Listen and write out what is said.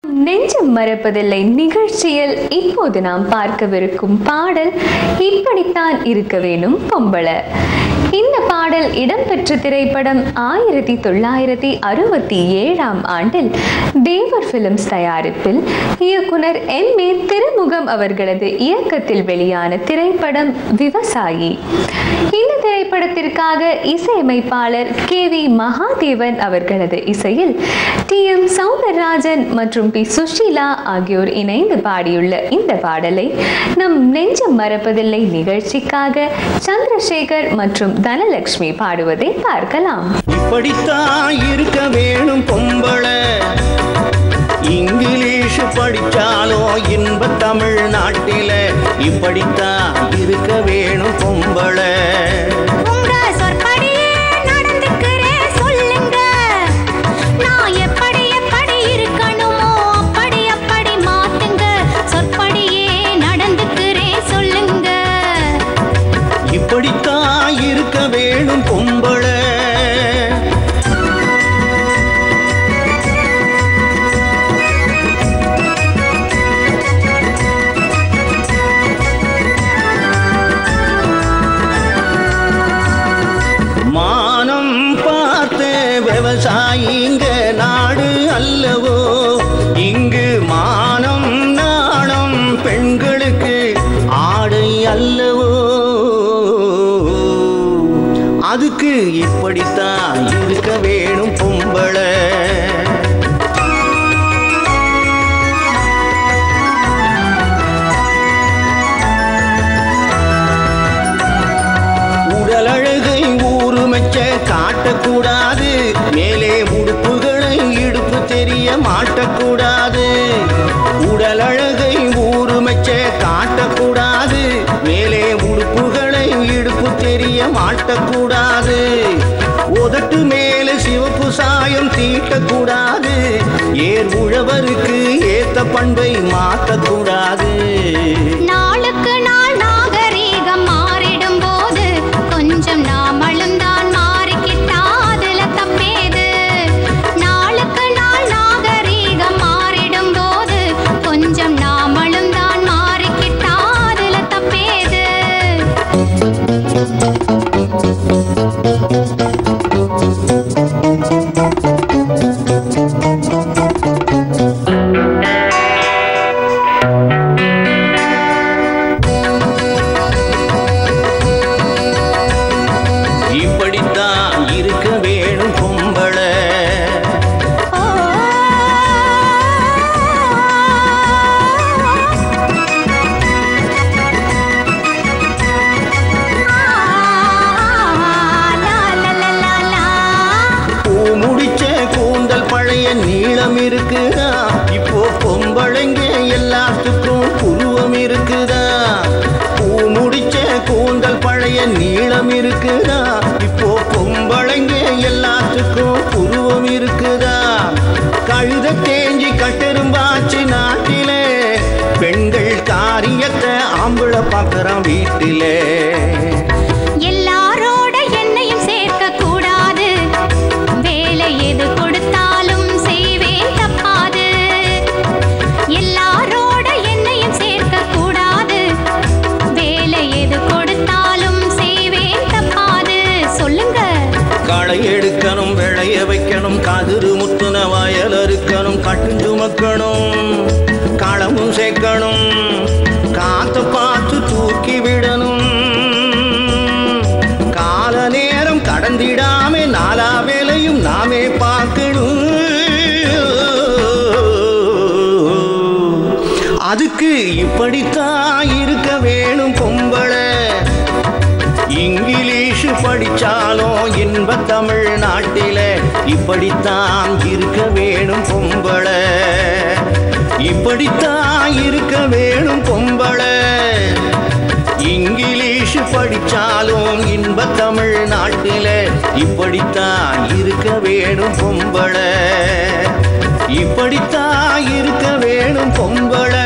நெஞ்சம் மறப்பதில்லை நிகழ்ச்சியில் இப்போது நாம் பார்க்கவிருக்கும் பாடல் இப்படித்தான் இருக்க வேணும் பொம்பள இந்த பாடல் இடம்பெற்ற திரைப்படம் ஆயிரத்தி தொள்ளாயிரத்தி அறுபத்தி ஏழாம் ஆண்டில் தேவர் பிலிம்ஸ் தயாரிப்பில் இயக்குனர் எம் ஏ திருமுகம் அவர்களது இயக்கத்தில் வெளியான திரைப்படம் விவசாயி இந்த திரைப்படத்திற்காக இசையமைப்பாளர் கே வி மகாதேவன் அவர்களது இசையில் டி எம் சௌந்தரராஜன் மற்றும் பி சுஷீலா ஆகியோர் இணைந்து பாடியுள்ள இந்த பாடலை நம் நெஞ்சம் மறப்பதில்லை நிகழ்ச்சிக்காக சந்திரசேகர் மற்றும் தனலட்சுமி பாடுவதை பார்க்கலாம் இப்படித்தான் இருக்க வேணும் பொம்பள இங்கிலீஷ் படிச்சாலோ இன்ப தமிழ்நாட்டில இப்படித்தான் இருக்க வேணும் பொம்பள உங்க சொற்படியே நடந்துக்கிறேன் சொல்லுங்க நான் எப்படி எப்படி இருக்கணுமோ அப்படி அப்படி மாத்துங்க சொற்படியே நடந்துக்கிறேன் சொல்லுங்க இப்படித்தான் இருக்க வேணும் பொம்பள மானம் பார்த்து விவசாயிங்க நாடு அல்லவோ இங்கு மானம் நாணம் பெண்களுக்கு ஆடை அல்லவோ அதுக்கு இப்படித்தான் இருக்க வேணும் பொம்பளை உடல் அழகை ஊருமைச்ச காட்டக்கூடாது மேலே உடுப்புகளை இடுப்பு தெரிய மாட்டக்கூடாது உடல் அழகை ஊருமைச்ச காட்டக்கூடாது மேலே உடுப்புகளை இடுப்பு தெரிய மாட்டக்கூடாது உதட்டு மேல சிவப்பு சாயம் தீட்டக்கூடாது ஏர் உழவருக்கு ஏத்த பண்பை மாற்றக்கூடாது நாளுக்கு நாள் நாகரீகம் மாறிடும் போது கொஞ்சம் நாமளும் தான் மாறிக்கிட்டா அதுல தப்பேது நாளுக்கு நாள் நாகரீகம் மாறிடும் போது கொஞ்சம் நாமளும் தான் மாறிக்கிட்டா அதுல தப்பேது இப்படித்தான் இருக்க வேணும் பொம்பளை பூ முடிச்ச கூந்தல் பழைய நீளம் இருக்குதா இப்போ பொம்பளைங்க எல்லாத்துக்கும் புருவம் இருக்குதா பூ முடிச்ச கூந்தல் பழைய நீளம் இருக்குதா இப்போ பொம்பளைங்க எல்லாத்துக்கும் புருவம் இருக்குதா கழுத தேஞ்சி கட்டெரும்பாச்சு நாட்டிலே பெண்கள் காரியத்தை ஆம்பளை பார்க்கறான் வீட்டிலே எல்லாரோட என்னையும் சேர்க்க கூடாது வேலை எது கொடுத்தாலும் செய்வேன் தப்பாது எல்லாரோட என்னையும் சேர்க்க கூடாது வேலை எது கொடுத்தாலும் செய்வேன் தப்பாது சொல்லுங்க களை எடுக்கணும் விளைய வைக்கணும் கதிரு முத்துன வயல் அறுக்கணும் கட்டு மக்கணும் களமும் சேர்க்கணும் காத்த பார்த்து தூக்கி விடணும் கால நேரம் கடந்திடாம நாலா வேலையும் நாமே பார்க்கணும் அதுக்கு இப்படித்தான் இருக்க வேணும் பொம்பளை இங்கிலீஷ் படிச்சாலும் இன்ப தமிழ்நாட்டில இப்படித்தான் இருக்க வேணும் பொம்பளை இப்படித்தான் இருக்க வேணும் பொம்பளை இங்கிலீஷ் படிச்சாலும் இன்ப தமிழ்நாட்டில இப்படித்தான் இருக்க வேணும் பொம்பளை இப்படித்தான் இருக்க வேணும் பொம்பளை